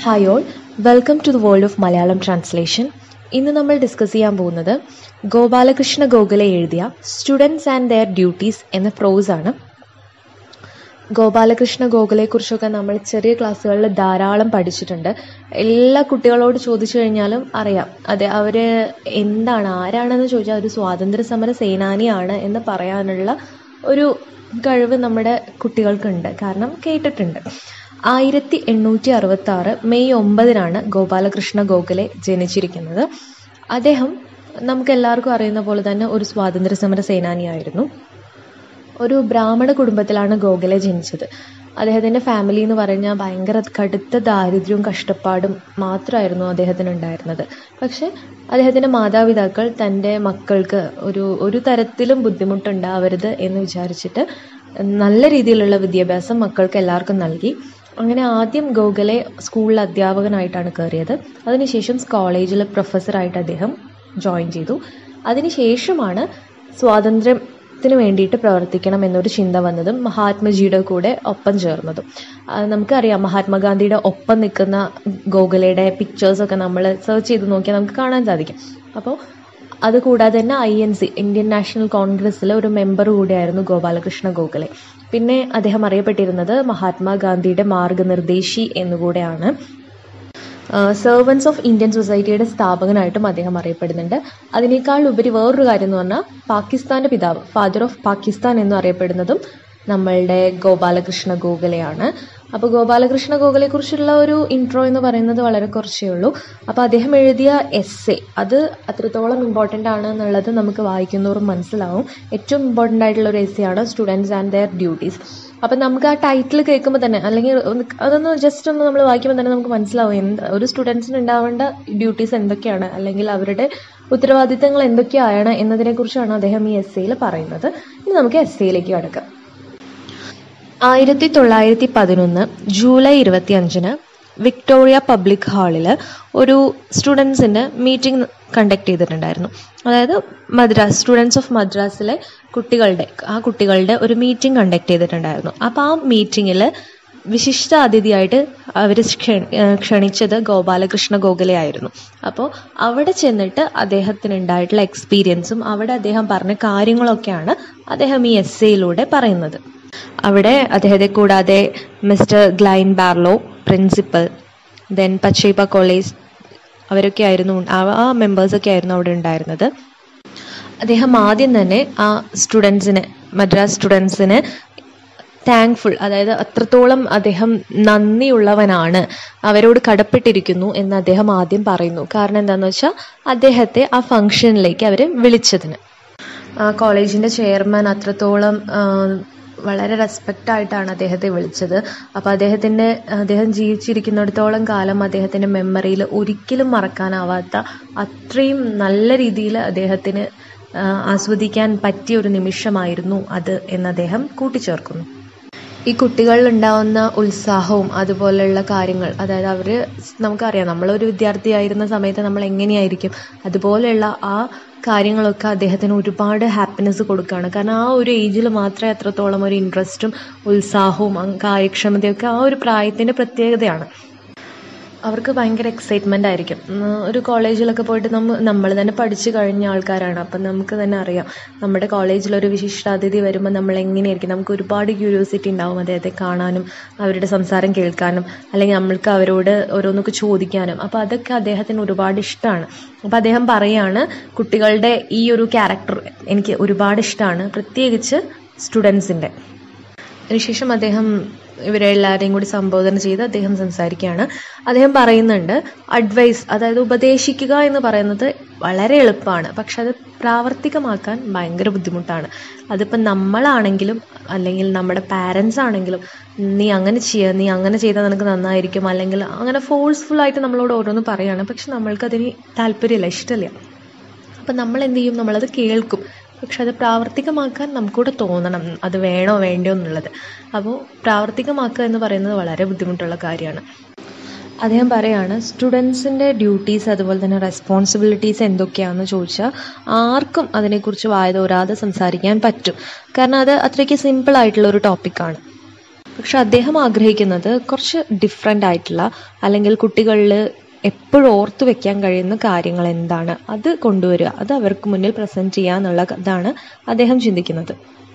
hi all welcome to the world of Malayalam translation ഇന്ന് നമ്മൾ discuss ചെയ്യാൻ പോകുന്നത് ഗോപാലകൃഷ്ണ ഗോഖലെ എഴുതിയ സ്റ്റുഡൻസ് ആൻഡ് ദെയർ ഡ്യൂട്ടീസ് എന്ന പ്രോസ് ആണ് ഗോപാലകൃഷ്ണ ഗോഖലെക്കുറിച്ചൊക്കെ നമ്മൾ ചെറിയ ക്ലാസ്സുകളിൽ ധാരാളം പഠിച്ചിട്ടുണ്ട് എല്ലാ കുട്ടികളോട് ചോദിച്ചു കഴിഞ്ഞാലും അറിയാം അതെ അവർ എന്താണ് ആരാണെന്ന് ചോദിച്ചാൽ ഒരു സ്വാതന്ത്ര്യ സമര സേനാനിയാണ് എന്ന് പറയാനുള്ള ഒരു കഴിവ് നമ്മുടെ കുട്ടികൾക്കുണ്ട് കാരണം കേട്ടിട്ടുണ്ട് ആയിരത്തി എണ്ണൂറ്റി അറുപത്തി ആറ് മെയ് ഒമ്പതിനാണ് ഗോപാലകൃഷ്ണ ഗോഖലെ ജനിച്ചിരിക്കുന്നത് അദ്ദേഹം നമുക്ക് എല്ലാവർക്കും അറിയുന്ന പോലെ തന്നെ ഒരു സ്വാതന്ത്ര്യ സമര സേനാനിയായിരുന്നു ഒരു ബ്രാഹ്മണ കുടുംബത്തിലാണ് ഗോഖലെ ജനിച്ചത് അദ്ദേഹത്തിൻ്റെ ഫാമിലി എന്ന് പറഞ്ഞാൽ ഭയങ്കര കടുത്ത ദാരിദ്ര്യവും കഷ്ടപ്പാടും മാത്രമായിരുന്നു അദ്ദേഹത്തിന് ഉണ്ടായിരുന്നത് പക്ഷെ അദ്ദേഹത്തിൻ്റെ മാതാപിതാക്കൾ തൻ്റെ മക്കൾക്ക് ഒരു ഒരു തരത്തിലും ബുദ്ധിമുട്ടുണ്ടാവരുത് എന്ന് വിചാരിച്ചിട്ട് നല്ല രീതിയിലുള്ള വിദ്യാഭ്യാസം മക്കൾക്ക് എല്ലാവർക്കും നൽകി അങ്ങനെ ആദ്യം ഗോഖലെ സ്കൂളിൽ അധ്യാപകനായിട്ടാണ് കയറിയത് അതിനുശേഷം കോളേജിൽ പ്രൊഫസറായിട്ട് അദ്ദേഹം ജോയിൻ ചെയ്തു അതിനുശേഷമാണ് സ്വാതന്ത്ര്യത്തിന് വേണ്ടിയിട്ട് പ്രവർത്തിക്കണം എന്നൊരു ചിന്ത വന്നതും മഹാത്മജിയുടെ കൂടെ ഒപ്പം ചേർന്നതും നമുക്കറിയാം മഹാത്മാഗാന്ധിയുടെ ഒപ്പം നിൽക്കുന്ന ഗോഖലയുടെ പിക്ചേഴ്സൊക്കെ നമ്മൾ സെർച്ച് ചെയ്ത് നോക്കിയാൽ നമുക്ക് കാണാൻ സാധിക്കും അപ്പോൾ അതുകൂടാതെ തന്നെ I N C Indian National കോൺഗ്രസ്സിലെ ഒരു മെമ്പർ കൂടിയായിരുന്നു ഗോപാലകൃഷ്ണ ഗോഖലെ പിന്നെ അദ്ദേഹം അറിയപ്പെട്ടിരുന്നത് മഹാത്മാഗാന്ധിയുടെ മാർഗനിർദ്ദേശി എന്നുകൂടെയാണ് സെർവൻസ് ഓഫ് ഇന്ത്യൻ സൊസൈറ്റിയുടെ സ്ഥാപകനായിട്ടും അദ്ദേഹം അറിയപ്പെടുന്നുണ്ട് അതിനേക്കാൾ ഉപരി വേറൊരു കാര്യം എന്ന് പറഞ്ഞാൽ പാകിസ്ഥാന്റെ പിതാവ് ഫാദർ ഓഫ് പാകിസ്ഥാൻ എന്ന് അറിയപ്പെടുന്നതും നമ്മളുടെ ഗോപാലകൃഷ്ണ ഗോഖലെയാണ് അപ്പോൾ ഗോപാലകൃഷ്ണ ഗോഖലെ കുറിച്ചുള്ള ഒരു ഇൻട്രോ എന്ന് പറയുന്നത് വളരെ കുറച്ചേ ഉള്ളൂ അപ്പോൾ അദ്ദേഹം എഴുതിയ എസ് എ അത് അത്രത്തോളം ഇമ്പോർട്ടൻ്റ് ആണ് എന്നുള്ളത് നമുക്ക് വായിക്കുന്നവരും മനസ്സിലാവും ഏറ്റവും ഇമ്പോർട്ടൻ്റ് ആയിട്ടുള്ള ഒരു എസ് ആണ് സ്റ്റുഡൻസ് ആൻഡ് ദെയർ ഡ്യൂട്ടീസ് അപ്പം നമുക്ക് ആ ടൈറ്റിൽ കേൾക്കുമ്പോൾ തന്നെ അല്ലെങ്കിൽ അതൊന്ന് ജസ്റ്റ് ഒന്ന് നമ്മൾ വായിക്കുമ്പോൾ തന്നെ നമുക്ക് മനസ്സിലാവും എന്ത് ഒരു സ്റ്റുഡൻസിന് ഉണ്ടാവേണ്ട ഡ്യൂട്ടീസ് എന്തൊക്കെയാണ് അല്ലെങ്കിൽ അവരുടെ ഉത്തരവാദിത്തങ്ങൾ എന്തൊക്കെയാണ് എന്നതിനെക്കുറിച്ചാണ് അദ്ദേഹം ഈ എസ് എയിൽ പറയുന്നത് ഇനി നമുക്ക് എസ് എയിലേക്ക് കടക്കാം ആയിരത്തി തൊള്ളായിരത്തി പതിനൊന്ന് ജൂലൈ ഇരുപത്തി അഞ്ചിന് വിക്ടോറിയ പബ്ലിക് ഹാളിൽ ഒരു സ്റ്റുഡൻസിൻ്റെ മീറ്റിംഗ് കണ്ടക്ട് ചെയ്തിട്ടുണ്ടായിരുന്നു അതായത് മദ്രാസ് സ്റ്റുഡൻസ് ഓഫ് മദ്രാസിലെ കുട്ടികളുടെ ആ കുട്ടികളുടെ ഒരു മീറ്റിംഗ് കണ്ടക്ട് ചെയ്തിട്ടുണ്ടായിരുന്നു അപ്പോൾ ആ മീറ്റിങ്ങിൽ വിശിഷ്ട അതിഥിയായിട്ട് അവർ ക്ഷണിച്ചത് ഗോപാലകൃഷ്ണ ഗോഖലെ ആയിരുന്നു അപ്പോൾ അവിടെ ചെന്നിട്ട് അദ്ദേഹത്തിന് ഉണ്ടായിട്ടുള്ള എക്സ്പീരിയൻസും അവിടെ അദ്ദേഹം പറഞ്ഞ കാര്യങ്ങളൊക്കെയാണ് അദ്ദേഹം ഈ എസ് എയിലൂടെ പറയുന്നത് അവിടെ അദ്ദേഹത്തെ കൂടാതെ mister Glyn Barlow principal then Pachaiyappa college അവരൊക്കെ ആയിരുന്നു ആ മെമ്പേഴ്സൊക്കെ ആയിരുന്നു അവിടെ ഉണ്ടായിരുന്നത് അദ്ദേഹം ആദ്യം തന്നെ ആ സ്റ്റുഡൻസിന് മദ്രാസ് സ്റ്റുഡൻസിന് താങ്ക്ഫുൾ അതായത് അത്രത്തോളം അദ്ദേഹം നന്ദിയുള്ളവനാണ് അവരോട് കടപ്പെട്ടിരിക്കുന്നു എന്ന് അദ്ദേഹം ആദ്യം പറയുന്നു കാരണം എന്താണെന്ന് വെച്ചാൽ അദ്ദേഹത്തെ ആ ഫംഗ്ഷനിലേക്ക് അവർ വിളിച്ചതിന് ആ കോളേജിൻ്റെ ചെയർമാൻ അത്രത്തോളം വളരെ റെസ്പെക്റ്റ് ആയിട്ടാണ് അദ്ദേഹത്തെ വിളിച്ചത് അപ്പോൾ അദ്ദേഹത്തിൻ്റെ അദ്ദേഹം ജീവിച്ചിരിക്കുന്നിടത്തോളം കാലം അദ്ദേഹത്തിൻ്റെ മെമ്മറിയിൽ ഒരിക്കലും മറക്കാനാവാത്ത അത്രയും നല്ല രീതിയിൽ അദ്ദേഹത്തിന് ആസ്വദിക്കാൻ പറ്റിയ ഒരു നിമിഷമായിരുന്നു അത് എന്ന് അദ്ദേഹം കൂട്ടിച്ചേർക്കുന്നു ഈ കുട്ടികളിൽ ഉണ്ടാവുന്ന ഉത്സാഹവും അതുപോലെയുള്ള കാര്യങ്ങൾ അതായത് അവർ നമുക്കറിയാം നമ്മളൊരു വിദ്യാർത്ഥിയായിരുന്ന സമയത്ത് നമ്മൾ എങ്ങനെയായിരിക്കും അതുപോലെയുള്ള ആ കാര്യങ്ങളൊക്കെ അദ്ദേഹത്തിന് ഒരുപാട് ഹാപ്പിനെസ് കൊടുക്കുകയാണ് കാരണം ആ ഒരു ഏജിൽ മാത്രമേ അത്രത്തോളം ഒരു ഇൻട്രസ്റ്റും ഉത്സാഹവും കാര്യക്ഷമതയൊക്കെ ആ ഒരു പ്രായത്തിൻ്റെ പ്രത്യേകതയാണ് അവർക്ക് ഭയങ്കര എക്സൈറ്റ്മെൻ്റ് ആയിരിക്കും ഒരു കോളേജിലൊക്കെ പോയിട്ട് നമ്മൾ നമ്മൾ തന്നെ പഠിച്ചു കഴിഞ്ഞ ആൾക്കാരാണ് അപ്പം നമുക്ക് തന്നെ അറിയാം നമ്മുടെ കോളേജിലൊരു വിശിഷ്ടാതിഥി വരുമ്പോൾ നമ്മൾ എങ്ങനെയായിരിക്കും നമുക്ക് ഒരുപാട് ക്യൂരിയോസിറ്റി ഉണ്ടാവും അദ്ദേഹത്തെ കാണാനും അവരുടെ സംസാരം കേൾക്കാനും അല്ലെങ്കിൽ നമ്മൾക്ക് അവരോട് ഓരോന്നൊക്കെ ചോദിക്കാനും അപ്പോൾ അതൊക്കെ അദ്ദേഹത്തിന് ഒരുപാട് ഇഷ്ടമാണ് അപ്പോൾ അദ്ദേഹം പറയാണ് കുട്ടികളുടെ ഈ ഒരു ക്യാരക്ടർ എനിക്ക് ഒരുപാട് ഇഷ്ടമാണ് പ്രത്യേകിച്ച് സ്റ്റുഡൻസിൻ്റെ അതിനുശേഷം അദ്ദേഹം ഇവരെ എല്ലാവരെയും കൂടി സംബോധന ചെയ്ത് അദ്ദേഹം സംസാരിക്കുകയാണ് അദ്ദേഹം പറയുന്നുണ്ട് അഡ്വൈസ് അതായത് ഉപദേശിക്കുക എന്ന് പറയുന്നത് വളരെ എളുപ്പമാണ് പക്ഷെ അത് പ്രാവർത്തികമാക്കാൻ ഭയങ്കര ബുദ്ധിമുട്ടാണ് അതിപ്പോൾ നമ്മളാണെങ്കിലും അല്ലെങ്കിൽ നമ്മുടെ പാരൻസ് ആണെങ്കിലും നീ അങ്ങനെ ചെയ്യുക നീ അങ്ങനെ ചെയ്താൽ നിനക്ക് നന്നായിരിക്കും അല്ലെങ്കിൽ അങ്ങനെ ഫോഴ്സ്ഫുൾ ആയിട്ട് നമ്മളോട് ഓരോന്ന് പറയുകയാണ് പക്ഷെ നമ്മൾക്കതിന് താല്പര്യമില്ല ഇഷ്ടമില്ല അപ്പം നമ്മൾ എന്ത് ചെയ്യും നമ്മളത് കേൾക്കും പക്ഷെ അത് പ്രാവർത്തികമാക്കാൻ നമുക്കൂടെ തോന്നണം അത് വേണോ വേണ്ടയോ എന്നുള്ളത് അപ്പോൾ പ്രാവർത്തികമാക്കുക എന്ന് പറയുന്നത് വളരെ ബുദ്ധിമുട്ടുള്ള കാര്യമാണ് അദ്ദേഹം പറയാണ് സ്റ്റുഡൻസിൻ്റെ ഡ്യൂട്ടീസ് അതുപോലെ തന്നെ റെസ്പോൺസിബിലിറ്റീസ് എന്തൊക്കെയാണെന്ന് ചോദിച്ചാൽ ആർക്കും അതിനെക്കുറിച്ച് വായതോരാതെ സംസാരിക്കാൻ പറ്റും കാരണം അത് അത്രയ്ക്ക് സിമ്പിൾ ആയിട്ടുള്ള ഒരു ടോപ്പിക്കാണ് പക്ഷെ അദ്ദേഹം ആഗ്രഹിക്കുന്നത് കുറച്ച് ഡിഫറെൻ്റ് ആയിട്ടുള്ള അല്ലെങ്കിൽ കുട്ടികളിൽ എപ്പോഴും ഓർത്തു വെക്കാൻ കഴിയുന്ന കാര്യങ്ങൾ എന്താണ് അത് കൊണ്ടുവരിക അത് അവർക്ക് മുന്നിൽ പ്രസൻറ്റ് ചെയ്യുക എന്നുള്ള ഇതാണ് അദ്ദേഹം ചിന്തിക്കുന്നത്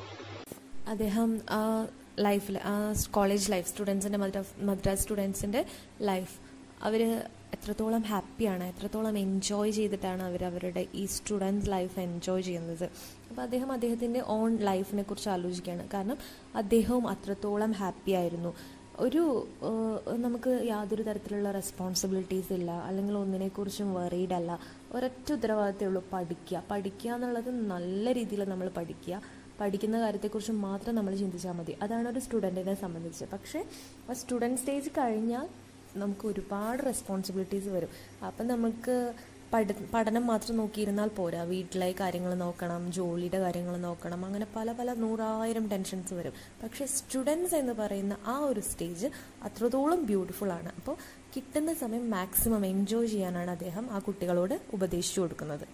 അദ്ദേഹം ആ ലൈഫിൽ ആ കോളേജ് ലൈഫ് സ്റ്റുഡൻസിൻ്റെ മദ്രാസ് മദ്രാസ് സ്റ്റുഡൻസിൻ്റെ ലൈഫ് അവർ എത്രത്തോളം ഹാപ്പിയാണ് എത്രത്തോളം എൻജോയ് ചെയ്തിട്ടാണ് അവർ അവരുടെ ഈ സ്റ്റുഡൻസ് ലൈഫ് എൻജോയ് ചെയ്യുന്നത് അപ്പോൾ അദ്ദേഹം അദ്ദേഹത്തിൻ്റെ ഓൺ ലൈഫിനെ കുറിച്ച് ആലോചിക്കുകയാണ് കാരണം അദ്ദേഹവും അത്രത്തോളം ഹാപ്പി ആയിരുന്നു ഒരു നമുക്ക് യാതൊരു തരത്തിലുള്ള റെസ്പോൺസിബിലിറ്റീസ് ഇല്ല അല്ലെങ്കിൽ ഒന്നിനെക്കുറിച്ചും വറീഡ് അല്ല ഒരൊറ്റ ഉത്തരവാദിത്തമേ ഉള്ളൂ പഠിക്കുക പഠിക്കുക എന്നുള്ളത് നല്ല രീതിയിൽ നമ്മൾ പഠിക്കുക പഠിക്കുന്ന കാര്യത്തെക്കുറിച്ച് മാത്രം നമ്മൾ ചിന്തിച്ചാൽ മതി അതാണ് ഒരു സ്റ്റുഡൻറ്റിനെ സംബന്ധിച്ച് പക്ഷേ ആ സ്റ്റുഡൻറ്റ് സ്റ്റേജ് കഴിഞ്ഞാൽ നമുക്ക് ഒരുപാട് റെസ്പോൺസിബിലിറ്റീസ് വരും അപ്പം നമുക്ക് പഠ പഠനം മാത്രം നോക്കിയിരുന്നാൽ പോരാ വീട്ടിലെ കാര്യങ്ങൾ നോക്കണം ജോലിയുടെ കാര്യങ്ങൾ നോക്കണം അങ്ങനെ പല പല നൂറായിരം ടെൻഷൻസ് വരും പക്ഷേ സ്റ്റുഡൻസ് എന്ന് പറയുന്ന ആ ഒരു സ്റ്റേജ് അത്രത്തോളം ബ്യൂട്ടിഫുൾ ആണ് അപ്പോൾ കിട്ടുന്ന സമയം മാക്സിമം എൻജോയ് ചെയ്യാനാണ് അദ്ദേഹം ആ കുട്ടികളോട് ഉപദേശിച്ചു കൊടുക്കുന്നത്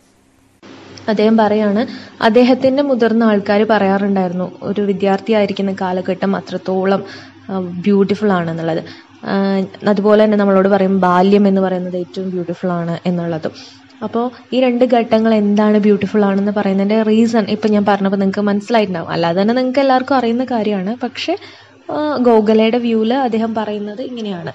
അദ്ദേഹം പറയാണ് അദ്ദേഹത്തിന്റെ മുതിർന്ന ആൾക്കാർ പറയാറുണ്ടായിരുന്നു ഒരു വിദ്യാർത്ഥിയായിരിക്കുന്ന കാലഘട്ടം അത്രത്തോളം ബ്യൂട്ടിഫുൾ ആണെന്നുള്ളത് അതുപോലെ തന്നെ നമ്മളോട് പറയും ബാല്യം എന്ന് പറയുന്നത് ഏറ്റവും ബ്യൂട്ടിഫുൾ ആണ് എന്നുള്ളതും അപ്പോൾ ഈ രണ്ട് ഘട്ടങ്ങൾ എന്താണ് ബ്യൂട്ടിഫുൾ ആണെന്ന് പറയുന്നതിൻ്റെ റീസൺ ഇപ്പം ഞാൻ പറഞ്ഞപ്പോൾ നിങ്ങൾക്ക് മനസ്സിലായിട്ടുണ്ടാവും അല്ലാതെ തന്നെ നിങ്ങൾക്ക് എല്ലാവർക്കും അറിയുന്ന കാര്യമാണ് പക്ഷേ ഗോഖലയുടെ വ്യൂവിൽ അദ്ദേഹം പറയുന്നത് ഇങ്ങനെയാണ്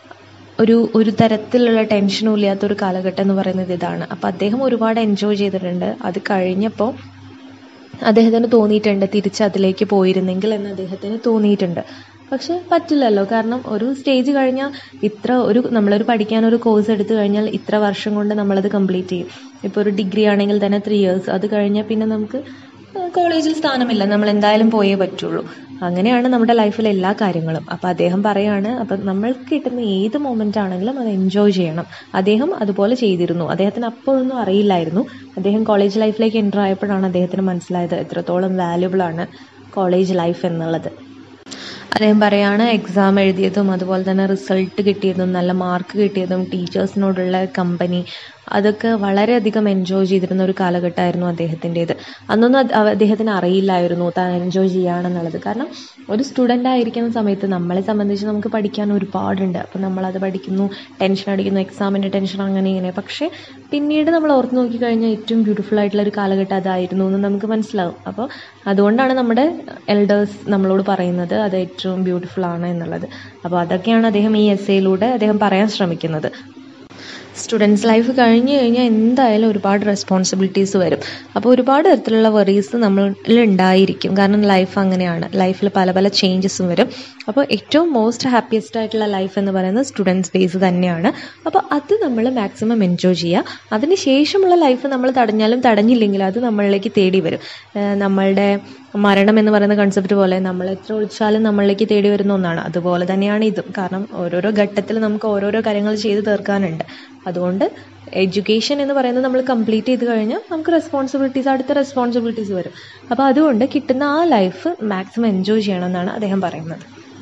ഒരു ഒരു തരത്തിലുള്ള ടെൻഷനും ഇല്ലാത്ത ഒരു കാലഘട്ടം എന്ന് പറയുന്നത് ഇതാണ് അപ്പോൾ അദ്ദേഹം ഒരുപാട് എൻജോയ് ചെയ്തിട്ടുണ്ട് അത് കഴിഞ്ഞപ്പോൾ അദ്ദേഹത്തിന് തോന്നിയിട്ടുണ്ട് തിരിച്ച് അതിലേക്ക് പോയിരുന്നെങ്കിൽ എന്ന് അദ്ദേഹത്തിന് തോന്നിയിട്ടുണ്ട് പക്ഷെ പറ്റില്ലല്ലോ കാരണം ഒരു സ്റ്റേജ് കഴിഞ്ഞാൽ ഇത്ര ഒരു നമ്മളൊരു പഠിക്കാൻ ഒരു കോഴ്സ് എടുത്തു കഴിഞ്ഞാൽ ഇത്ര വർഷം കൊണ്ട് നമ്മളത് കംപ്ലീറ്റ് ചെയ്യും ഇപ്പോൾ ഒരു ഡിഗ്രി ആണെങ്കിൽ തന്നെ ത്രീ ഇയേഴ്സ് അത് കഴിഞ്ഞാൽ പിന്നെ നമുക്ക് കോളേജിൽ സ്ഥാനമില്ല നമ്മൾ എന്തായാലും പോയേ പറ്റുള്ളൂ അങ്ങനെയാണ് നമ്മുടെ ലൈഫിലെ എല്ലാ കാര്യങ്ങളും അപ്പോൾ അദ്ദേഹം പറയാണ് അപ്പം നമ്മൾക്ക് കിട്ടുന്ന ഏത് മൊമെൻ്റ് ആണെങ്കിലും അത് എൻജോയ് ചെയ്യണം അദ്ദേഹം അതുപോലെ ചെയ്തിരുന്നു അദ്ദേഹത്തിന് അപ്പോഴൊന്നും അറിയില്ലായിരുന്നു അദ്ദേഹം കോളേജ് ലൈഫിലേക്ക് എൻ്റർ ആയപ്പോഴാണ് അദ്ദേഹത്തിന് മനസ്സിലായത് എത്രത്തോളം വാല്യുബിൾ ആണ് കോളേജ് ലൈഫ് എന്നുള്ളത് അദ്ദേഹം പറയാണ് എക്സാം എഴുതിയതും അതുപോലെ തന്നെ റിസൾട്ട് കിട്ടിയതും നല്ല മാർക്ക് കിട്ടിയതും ടീച്ചേഴ്സിനോടുള്ള കമ്പനി അതൊക്കെ വളരെയധികം എൻജോയ് ചെയ്തിരുന്ന ഒരു കാലഘട്ടമായിരുന്നു അദ്ദേഹത്തിൻ്റെത് അന്നൊന്നും അദ്ദേഹത്തിന് അറിയില്ലായിരുന്നു താൻ എൻജോയ് ചെയ്യുകയാണെന്നുള്ളത് കാരണം ഒരു സ്റ്റുഡൻ്റ് ആയിരിക്കുന്ന സമയത്ത് നമ്മളെ സംബന്ധിച്ച് നമുക്ക് പഠിക്കാൻ ഒരുപാടുണ്ട് അപ്പോൾ നമ്മളത് പഠിക്കുന്നു ടെൻഷൻ അടിക്കുന്നു എക്സാമിൻ്റെ ടെൻഷൻ അങ്ങനെ ഇങ്ങനെ പക്ഷേ പിന്നീട് നമ്മൾ ഓർത്ത് നോക്കിക്കഴിഞ്ഞാൽ ഏറ്റവും ബ്യൂട്ടിഫുൾ ആയിട്ടുള്ള ഒരു കാലഘട്ടം അതായിരുന്നു എന്ന് നമുക്ക് മനസ്സിലാവും അപ്പോൾ അതുകൊണ്ടാണ് നമ്മുടെ എൽഡേഴ്സ് നമ്മളോട് പറയുന്നത് അത് ഏറ്റവും ബ്യൂട്ടിഫുൾ ആണ് എന്നുള്ളത് അപ്പോൾ അതൊക്കെയാണ് അദ്ദേഹം ഈ എസ്സേയിലൂടെ അദ്ദേഹം പറയാൻ ശ്രമിക്കുന്നത് സ്റ്റുഡൻസ് ലൈഫ് കഴിഞ്ഞു കഴിഞ്ഞാൽ എന്തായാലും ഒരുപാട് റെസ്പോൺസിബിലിറ്റീസ് വരും അപ്പോൾ ഒരുപാട് തരത്തിലുള്ള വെറീസ് നമ്മളിൽ ഉണ്ടായിരിക്കും കാരണം ലൈഫ് അങ്ങനെയാണ് ലൈഫിൽ പല പല ചേഞ്ചസും വരും അപ്പോൾ ഏറ്റവും മോസ്റ്റ് ഹാപ്പിയസ്റ്റ് ആയിട്ടുള്ള ലൈഫ് എന്ന് പറയുന്നത് സ്റ്റുഡൻസ് ഡേയ്സ് തന്നെയാണ് അപ്പോൾ അത് നമ്മൾ മാക്സിമം എൻജോയ് ചെയ്യുക അതിന് ശേഷമുള്ള ലൈഫ് നമ്മൾ തടഞ്ഞാലും തടഞ്ഞില്ലെങ്കിലും അത് നമ്മളിലേക്ക് തേടി വരും നമ്മളുടെ മരണം എന്ന് പറയുന്ന കൺസെപ്റ്റ് പോലെ നമ്മൾ എത്ര ഒളിച്ചാലും നമ്മളിലേക്ക് തേടി വരുന്ന ഒന്നാണ് അതുപോലെ തന്നെയാണ് ഇതും കാരണം ഓരോരോ ഘട്ടത്തിൽ നമുക്ക് ഓരോരോ കാര്യങ്ങൾ ചെയ്തു തീർക്കാനുണ്ട് അതുകൊണ്ട് എഡ്യൂക്കേഷൻ എന്ന് പറയുന്നത് നമ്മൾ കംപ്ലീറ്റ് ചെയ്ത് കഴിഞ്ഞാൽ നമുക്ക് റെസ്പോൺസിബിലിറ്റീസ് അടുത്ത റെസ്പോൺസിബിലിറ്റീസ് വരും അപ്പോൾ അതുകൊണ്ട് കിട്ടുന്ന ആ ലൈഫ് മാക്സിമം എൻജോയ് ചെയ്യണമെന്നാണ് അദ്ദേഹം പറയുന്നത്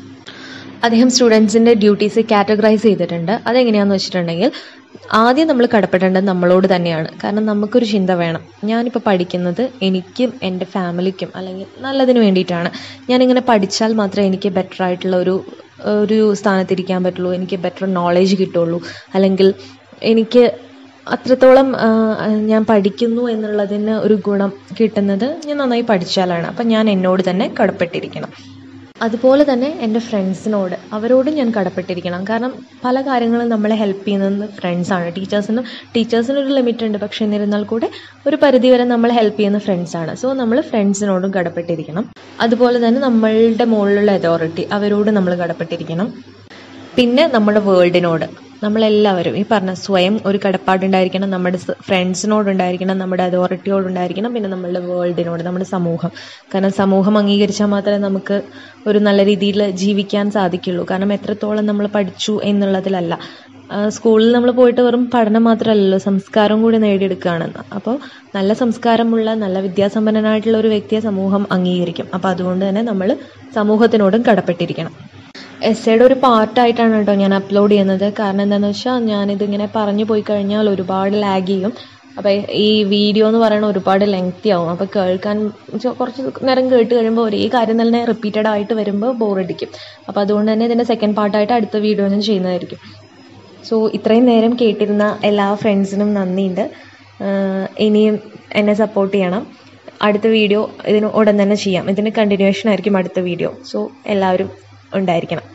അദ്ദേഹം സ്റ്റുഡൻസിൻ്റെ ഡ്യൂട്ടീസ് കാറ്റഗറൈസ് ചെയ്തിട്ടുണ്ട് അതെങ്ങനെയാണെന്ന് വെച്ചിട്ടുണ്ടെങ്കിൽ ആദ്യം നമ്മൾ കടപ്പെടേണ്ടത് നമ്മളോട് തന്നെയാണ് കാരണം നമുക്കൊരു ചിന്ത വേണം ഞാനിപ്പോൾ പഠിക്കുന്നത് എനിക്കും എൻ്റെ ഫാമിലിക്കും അല്ലെങ്കിൽ നല്ലതിന് വേണ്ടിയിട്ടാണ് ഞാനിങ്ങനെ പഠിച്ചാൽ മാത്രമേ എനിക്ക് ബെറ്റർ ആയിട്ടുള്ള ഒരു ഒരു സ്ഥാനത്തിരിക്കാൻ പറ്റുള്ളൂ എനിക്ക് ബെറ്റർ നോളേജ് കിട്ടുള്ളൂ അല്ലെങ്കിൽ എനിക്ക് അത്രത്തോളം ഞാൻ പഠിക്കുന്നു എന്നുള്ളതിന് ഒരു ഗുണം കിട്ടുന്നത് ഞാൻ നന്നായി പഠിച്ചാലാണ് അപ്പം ഞാൻ എന്നോട് തന്നെ കടപ്പെട്ടിരിക്കണം അതുപോലെ തന്നെ എൻ്റെ ഫ്രണ്ട്സിനോട് അവരോടും ഞാൻ കടപ്പെട്ടിരിക്കണം കാരണം പല കാര്യങ്ങളും നമ്മളെ ഹെൽപ്പ് ചെയ്യുന്നത് ഫ്രണ്ട്സാണ് ടീച്ചേഴ്സിനും ടീച്ചേഴ്സിനൊരു ലിമിറ്റ് ഉണ്ട് പക്ഷെ എന്നിരുന്നാൽ കൂടെ ഒരു പരിധി വരെ നമ്മളെ ഹെൽപ്പ് ചെയ്യുന്ന ഫ്രണ്ട്സാണ് സോ നമ്മൾ ഫ്രണ്ട്സിനോടും കടപ്പെട്ടിരിക്കണം അതുപോലെ തന്നെ നമ്മളുടെ മുകളിലുള്ള അതോറിറ്റി അവരോട് നമ്മൾ കടപ്പെട്ടിരിക്കണം പിന്നെ നമ്മുടെ വേൾഡിനോട് നമ്മളെല്ലാവരും ഈ പറഞ്ഞ സ്വയം ഒരു കടപ്പാടുണ്ടായിരിക്കണം നമ്മുടെ ഫ്രണ്ട്സിനോടുണ്ടായിരിക്കണം നമ്മുടെ അതോറിറ്റിയോടുണ്ടായിരിക്കണം പിന്നെ നമ്മളുടെ വേൾഡിനോട് നമ്മുടെ സമൂഹം കാരണം സമൂഹം അംഗീകരിച്ചാൽ മാത്രമേ നമുക്ക് ഒരു നല്ല രീതിയിൽ ജീവിക്കാൻ സാധിക്കുള്ളൂ കാരണം എത്രത്തോളം നമ്മൾ പഠിച്ചു എന്നുള്ളതിലല്ല സ്കൂളിൽ നമ്മൾ പോയിട്ട് വെറും പഠനം മാത്രമല്ലല്ലോ സംസ്കാരം കൂടി നേടിയെടുക്കുകയാണ് അപ്പോൾ നല്ല സംസ്കാരമുള്ള നല്ല വിദ്യാസമ്പന്നനായിട്ടുള്ള ഒരു വ്യക്തിയെ സമൂഹം അംഗീകരിക്കും അപ്പോൾ അതുകൊണ്ട് തന്നെ നമ്മൾ സമൂഹത്തിനോടും കടപ്പെട്ടിരിക്കണം എസ്സേയുടെ ഒരു പാർട്ടായിട്ടാണ് കേട്ടോ ഞാൻ അപ്ലോഡ് ചെയ്യുന്നത് കാരണം എന്താണെന്ന് വെച്ചാൽ ഞാനിതിങ്ങനെ പറഞ്ഞു പോയി കഴിഞ്ഞാൽ ഒരുപാട് ലാഗ് ചെയ്യും അപ്പോൾ ഈ വീഡിയോ എന്ന് പറയുന്നത് ഒരുപാട് ലെങ്തി ആവും അപ്പോൾ കേൾക്കാൻ ചെ- കുറച്ച് നേരം കേട്ട് കഴിയുമ്പോൾ ഒരേ കാര്യം തന്നെ റിപ്പീറ്റഡ് ആയിട്ട് വരുമ്പോൾ ബോറടിക്കും അപ്പോൾ അതുകൊണ്ട് തന്നെ ഇതിൻ്റെ സെക്കൻഡ് പാർട്ടായിട്ട് അടുത്ത വീഡിയോ ഞാൻ ചെയ്യുന്നതായിരിക്കും സോ ഇത്രയും നേരം കേട്ടിരുന്ന എല്ലാ ഫ്രണ്ട്സിനും നന്ദിയുണ്ട് ആഹ് ഇനിയും എന്നെ സപ്പോർട്ട് ചെയ്യണം അടുത്ത വീഡിയോ ഇതിന് ഉടൻ തന്നെ ചെയ്യാം ഇതിന് കണ്ടിന്യൂഷൻ ആയിരിക്കും അടുത്ത വീഡിയോ സോ എല്ലാവരും ഉണ്ടായിരിക്കണം